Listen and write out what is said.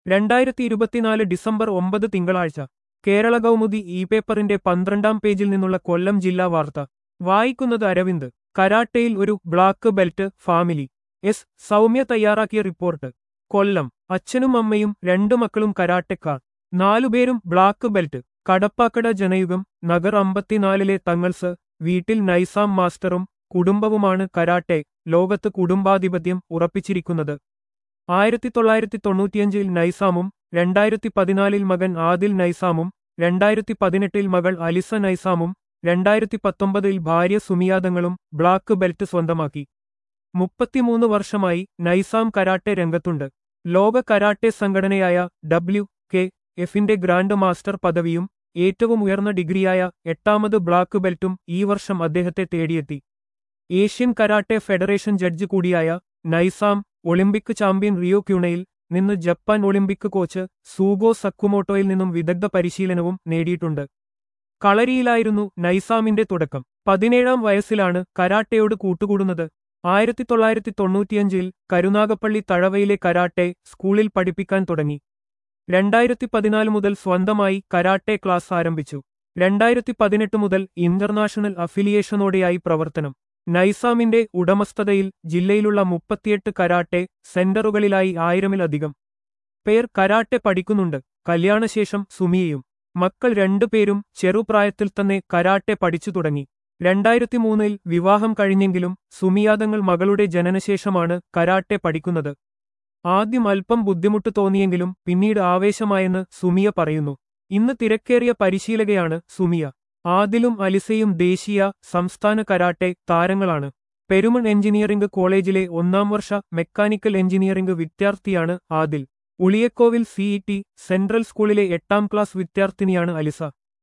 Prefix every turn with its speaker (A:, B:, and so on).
A: രണ്ടായിരത്തി ഇരുപത്തിനാല് ഡിസംബർ ഒമ്പത് തിങ്കളാഴ്ച കേരള കൗമുദി ഇ പേപ്പറിന്റെ പന്ത്രണ്ടാം പേജിൽ നിന്നുള്ള കൊല്ലം ജില്ലാ വാർത്ത വായിക്കുന്നത് അരവിന്ദ് കരാട്ടയിൽ ഒരു black belt family S Soumya തയ്യാറാക്കിയ റിപ്പോർട്ട് കൊല്ലം അച്ഛനും അമ്മയും രണ്ടു മക്കളും കരാട്ടെക്കാർ നാലുപേരും ബ്ലാക്ക് ബെൽറ്റ് കടപ്പാക്കട ജനയുഗം നഗർ അമ്പത്തിനാലിലെ തങ്ങൾസ് വീട്ടിൽ നൈസാം മാസ്റ്ററും കുടുംബവുമാണ് കരാട്ടെ ലോകത്ത് കുടുംബാധിപത്യം ഉറപ്പിച്ചിരിക്കുന്നത് ആയിരത്തി തൊള്ളായിരത്തി തൊണ്ണൂറ്റിയഞ്ചിൽ നൈസാമും രണ്ടായിരത്തി പതിനാലിൽ മകൻ ആദിൽ നൈസാമും രണ്ടായിരത്തി പതിനെട്ടിൽ മകൾ അലിസ നൈസാമും രണ്ടായിരത്തി പത്തൊമ്പതിൽ ഭാര്യ സുമിയാദങ്ങളും ബ്ലാക്ക് ബെൽറ്റ് സ്വന്തമാക്കി മുപ്പത്തിമൂന്ന് വർഷമായി നൈസാം കരാട്ടെ രംഗത്തുണ്ട് ലോക കരാട്ടെ സംഘടനയായ ഡബ്ല്യു കെ എഫിന്റെ ഗ്രാൻഡ് മാസ്റ്റർ പദവിയും ഏറ്റവും ഉയർന്ന ഡിഗ്രിയായ എട്ടാമത് ബ്ലാക്ക് ബെൽറ്റും ഈ വർഷം അദ്ദേഹത്തെ തേടിയെത്തി ഏഷ്യൻ കരാട്ടെ ഫെഡറേഷൻ ജഡ്ജ് കൂടിയായ നൈസാം ഒളിമ്പിക് ചാമ്പ്യൻ റിയോ ക്യൂണയിൽ നിന്ന് ജപ്പാൻ ഒളിമ്പിക് കോച്ച് സൂഗോ സക്കുമോട്ടോയിൽ നിന്നും വിദഗ്ധ പരിശീലനവും നേടിയിട്ടുണ്ട് കളരിയിലായിരുന്നു നൈസാമിന്റെ തുടക്കം പതിനേഴാം വയസ്സിലാണ് കരാട്ടയോട് കൂട്ടുകൂടുന്നത് ആയിരത്തി തൊള്ളായിരത്തി തൊണ്ണൂറ്റിയഞ്ചിൽ കരുനാഗപ്പള്ളി തഴവയിലെ കരാട്ടെ സ്കൂളിൽ പഠിപ്പിക്കാൻ തുടങ്ങി രണ്ടായിരത്തി പതിനാല് മുതൽ സ്വന്തമായി കരാട്ടെ ക്ലാസ് ആരംഭിച്ചു രണ്ടായിരത്തി പതിനെട്ട് മുതൽ ഇന്റർനാഷണൽ അഫിലിയേഷനോടെയായി പ്രവർത്തനം നൈസാമിന്റെ ഉടമസ്ഥതയിൽ ജില്ലയിലുള്ള മുപ്പത്തിയെട്ട് കരാട്ടെ സെന്ററുകളിലായി ആയിരമിലധികം പേർ കരാട്ടെ പഠിക്കുന്നുണ്ട് കല്യാണശേഷം സുമിയയും മക്കൾ രണ്ടുപേരും ചെറുപ്രായത്തിൽ തന്നെ കരാട്ടെ പഠിച്ചു തുടങ്ങി രണ്ടായിരത്തി മൂന്നിൽ വിവാഹം കഴിഞ്ഞെങ്കിലും സുമിയാദങ്ങൾ മകളുടെ ജനനശേഷമാണ് കരാട്ടെ പഠിക്കുന്നത് ആദ്യം അല്പം ബുദ്ധിമുട്ട് തോന്നിയെങ്കിലും പിന്നീട് ആവേശമായെന്ന് സുമിയ പറയുന്നു ഇന്ന് തിരക്കേറിയ പരിശീലകയാണ് സുമിയ ആദിലും അലിസയും ദേശീയ സംസ്ഥാന കരാട്ടെ താരങ്ങളാണ് പെരുമൺ എഞ്ചിനീയറിംഗ് കോളേജിലെ ഒന്നാം വർഷ മെക്കാനിക്കൽ എഞ്ചിനീയറിംഗ് വിദ്യാർത്ഥിയാണ് ആദിൽ ഉളിയക്കോവിൽ സിഇടി സെൻട്രൽ സ്കൂളിലെ എട്ടാം ക്ലാസ് വിദ്യാർത്ഥിനിയാണ് അലിസ